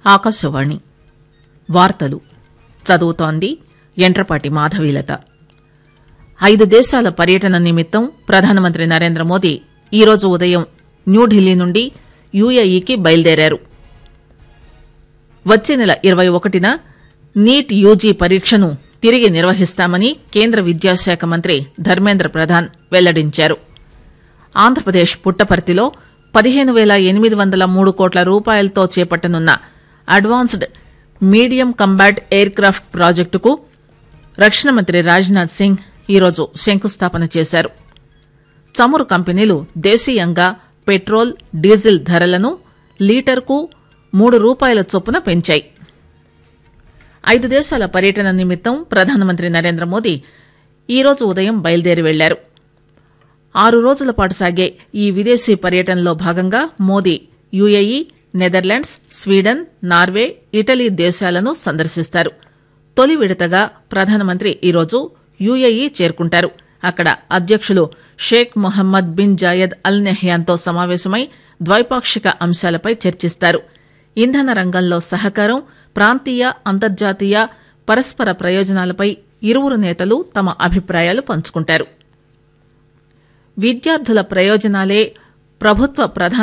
ఆకాశవాణి వార్తలు చదువుతోంది ఎంట్రపాటి మాధవీలత ఐదు దేశాల పర్యటన నిమిత్తం ప్రధానమంత్రి నరేంద్ర మోదీ ఈరోజు ఉదయం న్యూఢిల్లీ నుండి యుఏఈకి బయలుదేరారు వచ్చే నెల ఇరవై ఒకటిన నీట్ యూజీ పరీక్షను తిరిగి నిర్వహిస్తామని కేంద్ర విద్యాశాఖ మంత్రి ధర్మేంద్ర ప్రధాన్ వెల్లడించారు ఆంధ్రప్రదేశ్ పుట్టపర్తిలో పదిహేను పేల ఎనిమిది వందల మూడు కోట్ల రూపాయలతో చేపట్టనున్న advanced medium combat aircraft ప్రాజెక్టుకు రక్షణ మంత్రి రాజ్నాథ్ సింగ్ ఈరోజు శంకుస్థాపన చేశారు చమురు కంపెనీలు దేశీయంగా పెట్రోల్ డీజిల్ ధరలను లీటర్కు మూడు రూపాయల చొప్పున పెంచాయి ఐదు దేశాల పర్యటన నిమిత్తం ప్రధానమంత్రి నరేంద్ర మోదీ ఈరోజు ఉదయం బయలుదేరి వెళ్లారు ఆరు రోజుల పాటు సాగే ఈ విదేశీ పర్యటనలో భాగంగా Modi UAE Netherlands Sweden Norway Italy దేశాలను సందర్శిస్తారు తొలి విడతగా ప్రధానమంత్రి ఈరోజు యుఏఈ చేరుకుంటారు అక్కడ అధ్యక్షులు Sheikh Mohammed bin Zayed Al నెహ్యాన్తో సమావేశమై ద్వైపాక్షిక అంశాలపై చర్చిస్తారు ఇంధన రంగంలో సహకారం ప్రాంతీయ అంతర్జాతీయ పరస్పర ప్రయోజనాలపై ఇరువురు నేతలు తమ అభిప్రాయాలు పంచుకుంటారు విద్యార్థుల ప్రయోజనాలే ప్రభుత్వ ప్రధాన